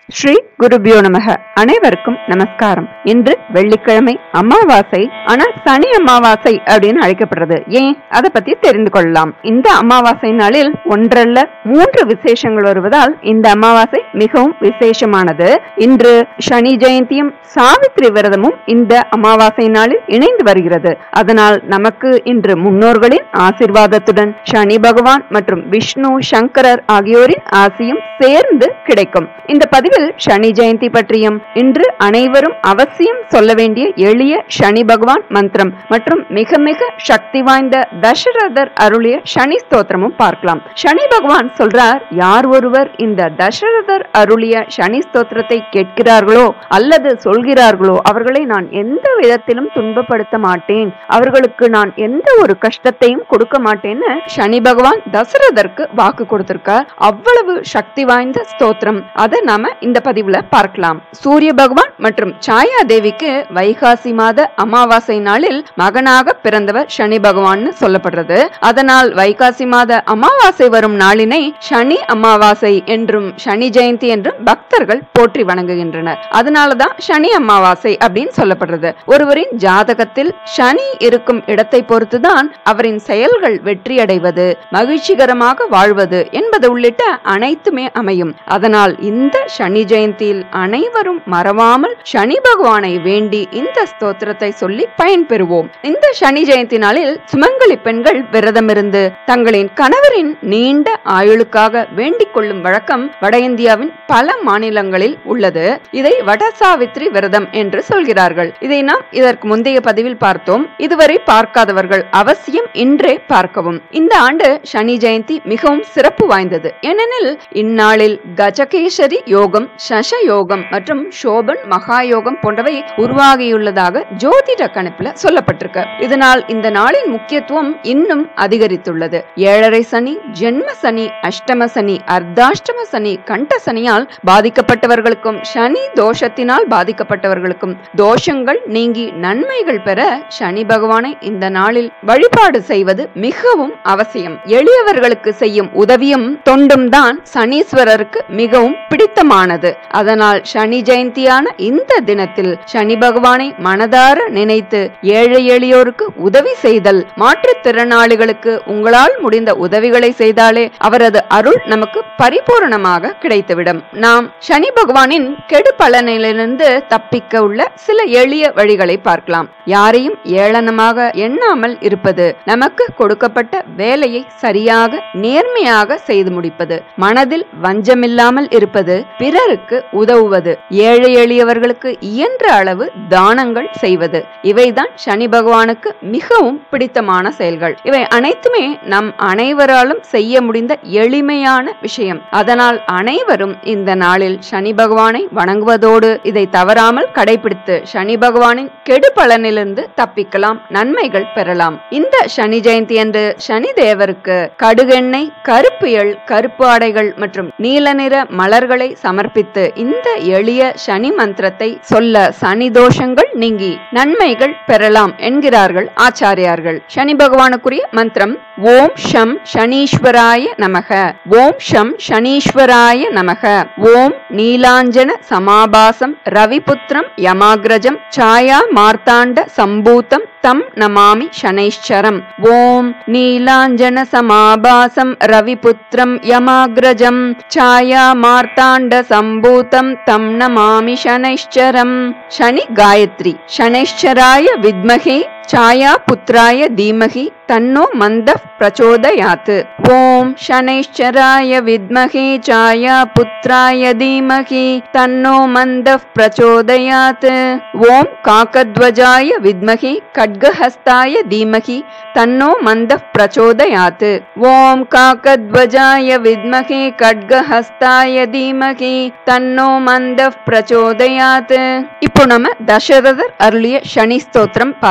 ஸ்ரீ குருபியோ நமக அனைவருக்கும் நமஸ்காரம் இன்று வெள்ளிக்கிழமை அமாவாசை ஆனால் சனி அமாவாசை அப்படின்னு அழைக்கப்படுறது ஏன் அதை பத்தி தெரிந்து கொள்ளலாம் இந்த அமாவாசை நாளில் ஒன்றல்ல மூன்று விசேஷங்கள் வருவதால் இந்த அமாவாசை மிகவும் விசேஷமானது இன்று சனி ஜெயந்தியும் சாவித்ரி விரதமும் இந்த அமாவாசை நாளில் இணைந்து வருகிறது அதனால் நமக்கு இன்று முன்னோர்களின் ஆசிர்வாதத்துடன் சனி பகவான் மற்றும் விஷ்ணு சங்கரர் ஆகியோரின் ஆசியும் சேர்ந்து கிடைக்கும் இந்த பதிவில் சனி ஜெயந்தி பற்றியும் இன்று அனைவரும் அவசியம் சொல்ல வேண்டிய எளிய சனி பகவான் மந்திரம் மற்றும் மிக மிக சக்தி வாய்ந்த தசரதர் அருளிய சனி ஸ்தோத்திரமும் பார்க்கலாம் சனி பகவான் சொல்றார் யார் ஒருவர் இந்த தசரதர் அருளிய சனி ஸ்தோத்திரத்தை கேட்கிறார்களோ அல்லது சொல்கிறார்களோ அவர்களை நான் எந்த விதத்திலும் துன்பப்படுத்த மாட்டேன் அவர்களுக்கு நான் எந்த ஒரு கஷ்டத்தையும் கொடுக்க மாட்டேன்னு சனி பகவான் தசரதற்கு வாக்கு கொடுத்திருக்கார் அவ்வளவு சக்தி வாய்ந்த ஸ்தோத்திரம் அதை நாம இந்த பதிவுல பார்க்கலாம் சூரிய பகவான் மற்றும் சாயா தேவிக்கு வைகாசி மாத அமாவாசை நாளில் மகனாக பிறந்தவர் சனி பகவான்னு சொல்லப்படுறது அதனால் வைகாசி மாத அமாவாசை வரும் நாளினை சனி அமாவாசை என்றும் சனி ஜெயந்தி என்றும் பக்தர்கள் போற்றி வணங்குகின்றனர் அதனாலதான் சனி அமாவாசை அப்படின்னு சொல்லப்படுறது ஒருவரின் ஜாதகத்தில் சனி இருக்கும் இடத்தை பொறுத்துதான் அவரின் செயல்கள் வெற்றியடைவது மகிழ்ச்சிகரமாக வாழ்வது என்பது உள்ளிட்ட அனைத்துமே அமையும் அதனால் இந்த சனி ஜெயந்தியில் அனைவரும் மறவாமல் சனி பகவானை வேண்டி இந்த ஸ்தோத்திரத்தை சொல்லி பயன்பெறுவோம் இந்த சனி ஜெயந்தி நாளில் சுமங்கலி பெண்கள் விரதமிருந்து தங்களின் கணவரின் நீண்ட ஆயுளுக்காக வேண்டிக் கொள்ளும் வழக்கம் வட இந்தியாவின் பல மாநிலங்களில் உள்ளது இதை வட சாவித்ரி விரதம் என்று சொல்கிறார்கள் இதை நாம் இதற்கு முந்தைய பதிவில் பார்த்தோம் இதுவரை பார்க்காதவர்கள் அவசியம் இன்றே பார்க்கவும் இந்த ஆண்டு சனி ஜெயந்தி மிகவும் சிறப்பு வாய்ந்தது ஏனெனில் இந்நாளில் கஜகேசரி யோகம் சச யோகம் மற்றும் சோபன் மகா யோகம் போன்றவை உருவாகியுள்ளதாக ஜோதிட கணிப்புல சொல்லப்பட்டிருக்கு இதனால் இந்த நாளின் முக்கியத்துவம் இன்னும் அதிகரித்துள்ளது ஏழரை சனி ஜென்ம சனி அஷ்டம சனி அர்த்தாஷ்டம சனி கண்ட சனியால் பாதிக்கப்பட்டவர்களுக்கும் சனி தோஷத்தினால் பாதிக்கப்பட்டவர்களுக்கும் தோஷங்கள் நீங்கி நன்மைகள் பெற சனி பகவானை இந்த நாளில் வழிபாடு செய்வது மிகவும் அவசியம் எளியவர்களுக்கு செய்யும் உதவியும் தொண்டும் தான் சனீஸ்வரருக்கு மிகவும் பிடித்தமானது அதனால் சனி ஜெயந்தியான இந்த தினத்தில் சனி பகவானை மனதார நினைத்து ஏழை எளியோருக்கு உதவி செய்தல் மாற்றுத்திறனாளிகளுக்கு உங்களால் முடிந்த உதவிகளை செய்தாலே அவரது அருள் நமக்கு பரிபூரணமாக கிடைத்துவிடும் நாம் சனி பகவானின் கெடு பலனிலிருந்து தப்பிக்க உள்ள சில எளிய வழிகளை பார்க்கலாம் யாரையும் ஏளனமாக எண்ணாமல் இருப்பது நமக்கு கொடுக்கப்பட்ட வேலையை சரியாக நேர்மையாக செய்து முடிப்பது மனதில் வஞ்சமில்லாமல் இருப்பது பிறருக்கு உதவுவது ஏழை எளியவர்களுக்கு இயன்ற அளவு தானங்கள் செய்வது இவைதான் சனி பகவானுக்கு மிகவும் பிடித்தமான செயல்கள் இவை அனைத்துமே நம் அனைவராலும் செய்ய முடிந்த எளிமையான விஷயம் அதனால் அனைவரும் இந்த நாளில் சனி பகவானை வணங்குவதோடு இதை தவறாமல் கடைபிடித்து சனி பகவானின் கெடு பலனிலிருந்து தப்பிக்கலாம் நன்மைகள் பெறலாம் இந்த சனி ஜெயந்தி அன்று சனி தேவருக்கு கடுகெண்ணெய் கருப்பு எள் கருப்பு ஆடைகள் மற்றும் நீல நிற மலர்களை சமர்ப்பித்து இந்த எளிய சனி மந்திரத்தை சொல்ல சனி தோஷங்கள் நீங்கி நன்மைகள் பெறலாம் என்கிறார்கள் ஆச்சாரியார்கள் சனி பகவானுக்குரிய மந்திரம் ஓம் ஷம் சனீஸ்வராய நமக ஓம் ஷம் சனீஸ்வராய நமக ஓம் நீலாஞ்சன சமாபாசம் ரவிபுத்திரம் யமாகிரஜம் சாயா மார்த்தாண்ட சம்பூதம் தம் நமாமி சனைಶ್ಚரம் ஓம் நீலாஞ்சன சமாபாசம் ரவிபுத்திரம் யமாகிரஜம் சாயா மார்த்தாண்ட சம்பூதம் தம் நமாமி சனைಶ್ಚரம் சனி காயத்ரி சனைಶ್ಚராய வித்மகே छाया पुत्राय धीमहि तन्नो मन्दः प्रचोदयात् ॐ शनैश्चराय विद्महे छाया पुत्राय धीमहि तन्नो मन्दः प्रचोदयात् ॐ काकध्वजाय विद्महे खड्गहस्ताय धीमहि तन्नो मन्दः प्रचोदयात् ॐ काकध्वजाय विद्महे खड्गहस्ताय धीमहि तन्नो मन्दः प्रचोदयात् இப்போ நம்ம தசரதர் அருளிய சனி ஸ்தோத்திரம் பார்க்கலாம்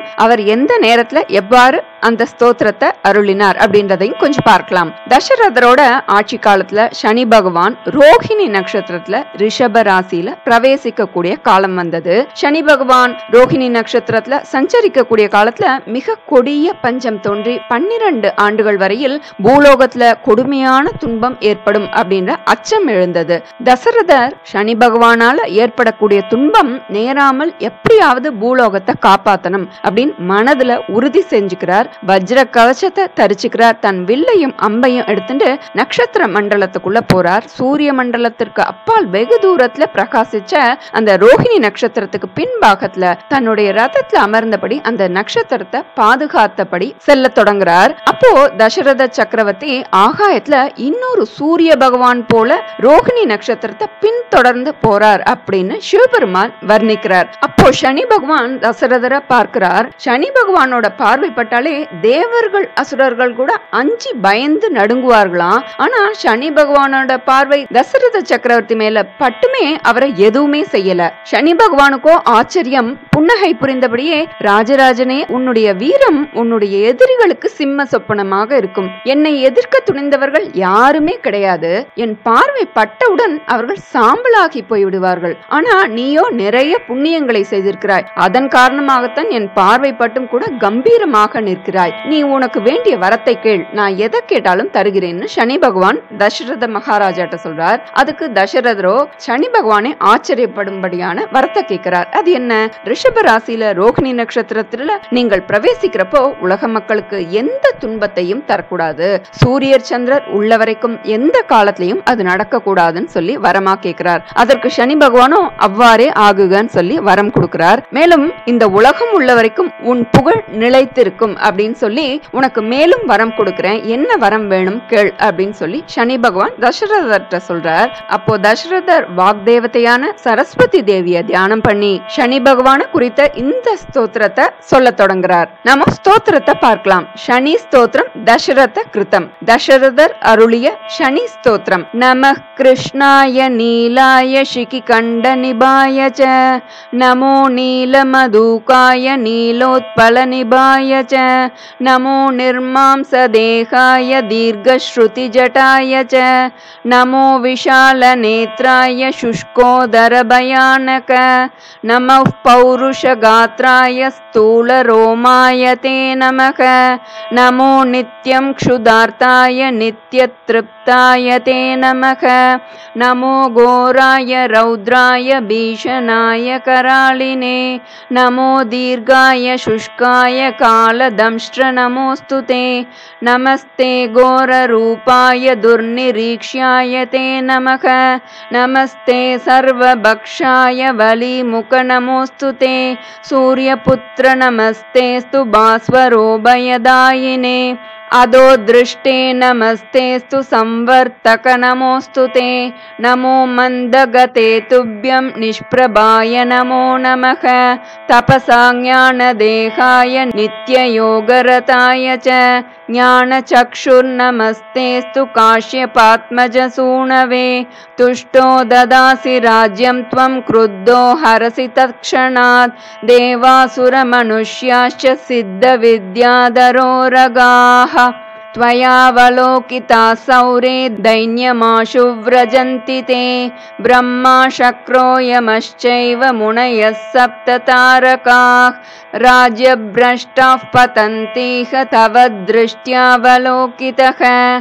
அவர் எந்த நேரத்துல எவ்வாறு அந்த ஸ்தோத்திரத்தை அருளினார் அப்படின்றதையும் கொஞ்சம் பார்க்கலாம் தசரதரோட ஆட்சி காலத்துல சனி பகவான் ரோஹிணி நட்சத்திரத்துல ரிஷப ராசியில பிரவேசிக்க கூடிய காலம் வந்தது சனி பகவான் ரோஹிணி நட்சத்திரத்துல சஞ்சரிக்கக்கூடிய காலத்துல மிக கொடிய பஞ்சம் தோன்றி பன்னிரண்டு ஆண்டுகள் வரையில் பூலோகத்துல கொடுமையான துன்பம் ஏற்படும் அப்படின்ற அச்சம் எழுந்தது தசரதர் சனி பகவானால ஏற்படக்கூடிய துன்பம் நேராமல் எப்படியாவது பூலோகத்தை காப்பாத்தணும் அப்படின்னு மனதுல உறுதி செஞ்சுக்கிறார் வஜ்ர கவசத்தை தரிச்சுக்கிறார் தன் வில்லையும் அம்பையும் எடுத்துட்டு நட்சத்திர மண்டலத்துக்குள்ள போறார் சூரிய மண்டலத்திற்கு அப்பால் வெகு தூரத்துல பிரகாசிச்ச அந்த ரோஹிணி நட்சத்திரத்துக்கு பின்பாகத்துல தன்னுடைய ரதத்துல அமர்ந்தபடி அந்த நட்சத்திரத்தை பாதுகாத்தபடி செல்ல தொடங்குறார் அப்போ தசரத சக்கரவர்த்தி ஆகாயத்துல இன்னொரு சூரிய பகவான் போல ரோஹிணி நட்சத்திரத்தை பின்தொடர்ந்து போறார் அப்படின்னு சிவபெருமான் வர்ணிக்கிறார் அப்போ சனி பகவான் தசரதரை பார்க்கிறார் சனி பகவானோட பார்வைப்பட்டாலே தேவர்கள் அசுரர்கள் கூட அஞ்சி பயந்து நடுங்குவார்களாம் ஆனா சனி பகவானோட பார்வை தசரத சக்கரவர்த்தி மேல பட்டுமே அவரை எதுவுமே செய்யல சனி பகவானுக்கோ ஆச்சரியம் புன்னகை புரிந்தபடியே ராஜராஜனே உன்னுடைய வீரம் உன்னுடைய எதிரிகளுக்கு சிம்ம சொப்பனமாக இருக்கும் என்னை எதிர்க்க துணிந்தவர்கள் யாருமே கிடையாது என் பார்வை பட்டவுடன் அவர்கள் சாம்பலாகி போய்விடுவார்கள் ஆனா நீயோ நிறைய புண்ணியங்களை செய்திருக்கிறாய் அதன் காரணமாகத்தான் என் பார்வை பட்டும் கூட கம்பீரமாக நிற்கிறாய் நீ உனக்கு வேண்டிய வரத்தை கேள் நான் எதை கேட்டாலும் தருகிறேன்னு சனி பகவான் தசரத மகாராஜாட்ட சொல்றார் அதுக்கு தசரதரோ சனி பகவானை ஆச்சரியப்படும்படியான வரத்தை கேட்கிறார் அது என்ன ரிஷப ராசியில ரோகிணி நட்சத்திரத்துல நீங்கள் பிரவேசிக்கிறப்போ உலக மக்களுக்கு எந்த துன்பத்தையும் தரக்கூடாது சூரியர் சந்திரர் உள்ள வரைக்கும் எந்த காலத்திலையும் அது நடக்க கூடாதுன்னு சொல்லி வரமா கேட்கிறார் அதற்கு சனி பகவானும் அவ்வாறே ஆகுகன்னு சொல்லி வரம் கொடுக்கிறார் மேலும் இந்த உலகம் உள்ள வரைக்கும் உன் புகழ் நிலைத்திருக்கும் அப்படின்னு சொல்லி உனக்கு மேலும் வரம் கொடுக்கிறேன் என்ன வரம் வேணும் கேள் அப்படின்னு சொல்லி சனி பகவான் தசரதர்கிட்ட சொல்றார் அப்போ தசரதர் வாக்தேவதையான சரஸ்வதி தேவிய தியானம் பண்ணி சனி பகவான குறித்த இந்த ஸ்தோத்திரத்தை சொல்ல தொடங்குறார் நாம ஸ்தோத்திரத்தை பார்க்கலாம் சனி ஸ்தோத்திரம் தசரத கிருத்தம் தசரதர் அருளிய சனி ஸ்தோத்திரம் நம கிருஷ்ணாய நீலாய சிகி கண்ட நிபாய ச நமோ நீலமதூகாய நீலோத்பல நிபாய ச நமோ நிர்மாம்ச தேகாய தீர்घश्रुति जटाय च नमो विशालनेत्राय शुष्कोदरभयानक नमः पौरुषगात्राय स्थूलरोमाय ते नमः नमो नित्यं क्षुधार्ताय नित्यतृप्ताय ते नमः नमो घोराय रौद्राय भीषणाय करालिने नमो दीर्घाय शुष्काय कालदंष्ट्र नमोऽस्तु ते नमस्ते घोररूपाय दुर्निरीक्ष्याय ते नमः नमस्ते सर्वभक्षाय बलिमुख नमोऽस्तु ते सूर्यपुत्र नमस्तेऽस्तु भास्वरोभयदायिने अधो दृष्टे नमस्तेऽस्तु संवर्तक नमोऽस्तु ते नमो मन्दगते तुभ्यं निष्प्रभाय नमो नमः तपसा ज्ञानदेहाय नित्ययोगरताय च ज्ञानचक्षुर्नमस्तेऽस्तु काश्यपात्मजसूनवे तुष्टो ददासि राज्यं त्वं क्रुद्धो हरसि तत्क्षणात् देवासुरमनुष्याश्च सिद्धविद्याधरोरगाः त्वयावलोकिता सौरे दैन्यमाशु व्रजन्ति ते ब्रह्मा शक्रो यमश्चैव मुनयः सप्ततारकाः राज्यभ्रष्टाः पतन्तीह तव दृष्ट्यावलोकितः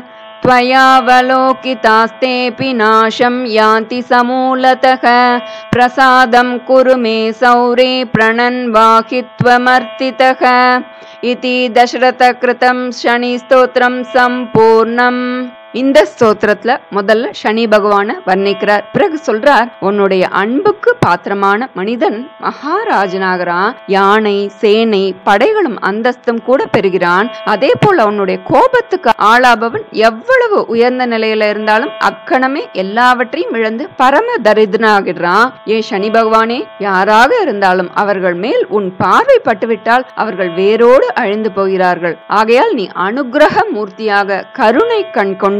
त्वयावलोकितास्तेऽपि नाशं यान्ति समूलतः प्रसादं कुरु मे सौरे प्रणन्वाहि त्वमर्तितः इति दशरथकृतं शनिस्तोत्रं सम्पूर्णम् இந்த ஸ்தோத்திரத்துல முதல்ல சனி பகவான வர்ணிக்கிறார் பிறகு சொல்றார் உன்னுடைய அன்புக்கு பாத்திரமான மனிதன் மகாராஜனாகிறான் யானை சேனை படைகளும் அந்தஸ்தும் கூட பெறுகிறான் அதே போல உன்னுடைய கோபத்துக்கு ஆளாபவன் எவ்வளவு உயர்ந்த நிலையில இருந்தாலும் அக்கணமே எல்லாவற்றையும் இழந்து பரம தரிதனாகிறான் ஏ சனி பகவானே யாராக இருந்தாலும் அவர்கள் மேல் உன் பார்வை பட்டுவிட்டால் அவர்கள் வேரோடு அழிந்து போகிறார்கள் ஆகையால் நீ அனுக்கிரக மூர்த்தியாக கருணை கண் கொண்டு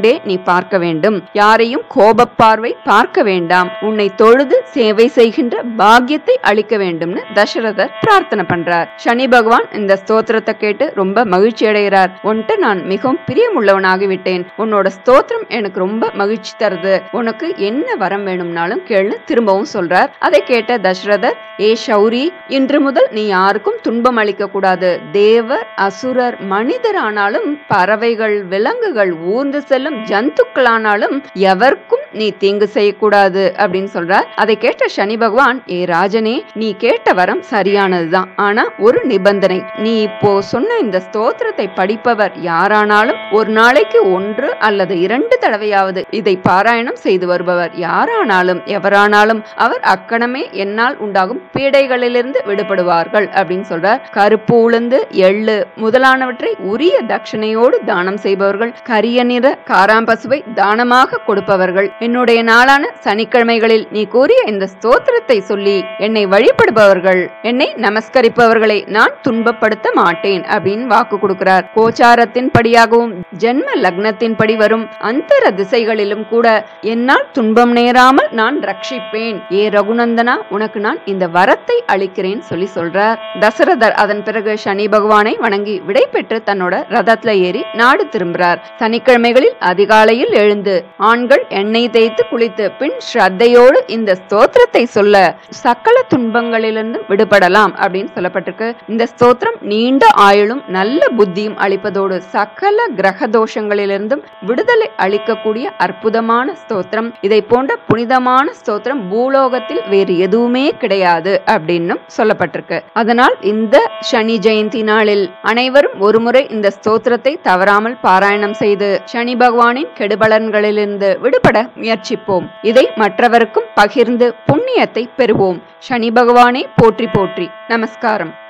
கொண்டே நீ பார்க்க வேண்டும் யாரையும் கோபப் பார்வை பார்க்க வேண்டாம் உன்னை தொழுது சேவை செய்கின்ற பாக்கியத்தை அளிக்க வேண்டும்னு தசரதர் பிரார்த்தனை பண்றார் சனி பகவான் இந்த ஸ்தோத்திரத்தை கேட்டு ரொம்ப மகிழ்ச்சி அடைகிறார் உன்கிட்ட நான் மிகவும் பிரியமுள்ளவனாகி விட்டேன் உன்னோட ஸ்தோத்திரம் எனக்கு ரொம்ப மகிழ்ச்சி தருது உனக்கு என்ன வரம் வேணும்னாலும் கேளு திரும்பவும் சொல்றார் அதை கேட்ட தசரதர் ஏ சௌரி இன்று முதல் நீ யாருக்கும் துன்பம் அளிக்க கூடாது தேவர் அசுரர் மனிதரானாலும் பறவைகள் விலங்குகள் ஊர்ந்து செல்லும் ஜந்துக்களானாலும் எவர்க்கும் நீ தீங்கு செய்யக்கூடாது அப்படின்னு சொல்றார் அதை கேட்ட சனி பகவான் ஏ ராஜனே நீ கேட்ட வரம் சரியானதுதான் ஆனா ஒரு நிபந்தனை நீ இப்போ சொன்ன இந்த ஸ்தோத்திரத்தை படிப்பவர் யாரானாலும் ஒரு நாளைக்கு ஒன்று அல்லது இரண்டு தடவையாவது இதை பாராயணம் செய்து வருபவர் யாரானாலும் எவரானாலும் அவர் அக்கணமே என்னால் உண்டாகும் பீடைகளிலிருந்து விடுபடுவார்கள் அப்படின்னு சொல்றார் கருப்பு உளுந்து எள்ளு முதலானவற்றை உரிய தட்சணையோடு தானம் செய்பவர்கள் கரிய நிற காராம்பசுவை தானமாக கொடுப்பவர்கள் என்னுடைய நாளான சனிக்கிழமைகளில் நீ கூறிய இந்த ஸ்தோத்திரத்தை சொல்லி என்னை வழிபடுபவர்கள் என்னை நமஸ்கரிப்பவர்களை நான் துன்பப்படுத்த மாட்டேன் அப்படின்னு வாக்கு கொடுக்கிறார் கோச்சாரத்தின் படியாகவும் ஜென்ம லக்னத்தின் படி வரும் அந்தர திசைகளிலும் கூட என்னால் துன்பம் நேராமல் நான் ரட்சிப்பேன் ஏ ரகுநந்தனா உனக்கு நான் இந்த வரத்தை அளிக்கிறேன் சொல்லி சொல்றார் தசரதர் அதன் பிறகு சனி பகவானை வணங்கி விடை பெற்று தன்னோட ரதத்துல ஏறி நாடு திரும்புறார் சனிக்கிழமைகளில் அதிகாலையில் எழுந்து ஆண்கள் எண்ணெய் தேய்த்து குளித்து பின் ஸ்ரத்தையோடு இந்த ஸ்தோத்திரத்தை சொல்ல சகல துன்பங்களிலிருந்து விடுபடலாம் அப்படின்னு சொல்லப்பட்டிருக்கு இந்த ஸ்தோத்திரம் நீண்ட ஆயுளும் நல்ல புத்தியும் அளிப்பதோடு சகல கிரக தோஷங்களிலிருந்தும் விடுதலை அளிக்கக்கூடிய அற்புதமான ஸ்தோத்திரம் இதை போன்ற புனிதமான ஸ்தோத்திரம் பூலோகத்தில் வேறு எதுவுமே கிடையாது அப்படின்னும் சொல்லப்பட்டிருக்கு அதனால் இந்த சனி ஜெயந்தி நாளில் அனைவரும் ஒருமுறை இந்த ஸ்தோத்திரத்தை தவறாமல் பாராயணம் செய்து சனி பகவானின் கெடுபலன்களிலிருந்து விடுபட முயற்சிப்போம் இதை மற்றவருக்கும் பகிர்ந்து புண்ணியத்தை பெறுவோம் சனி பகவானே போற்றி போற்றி நமஸ்காரம்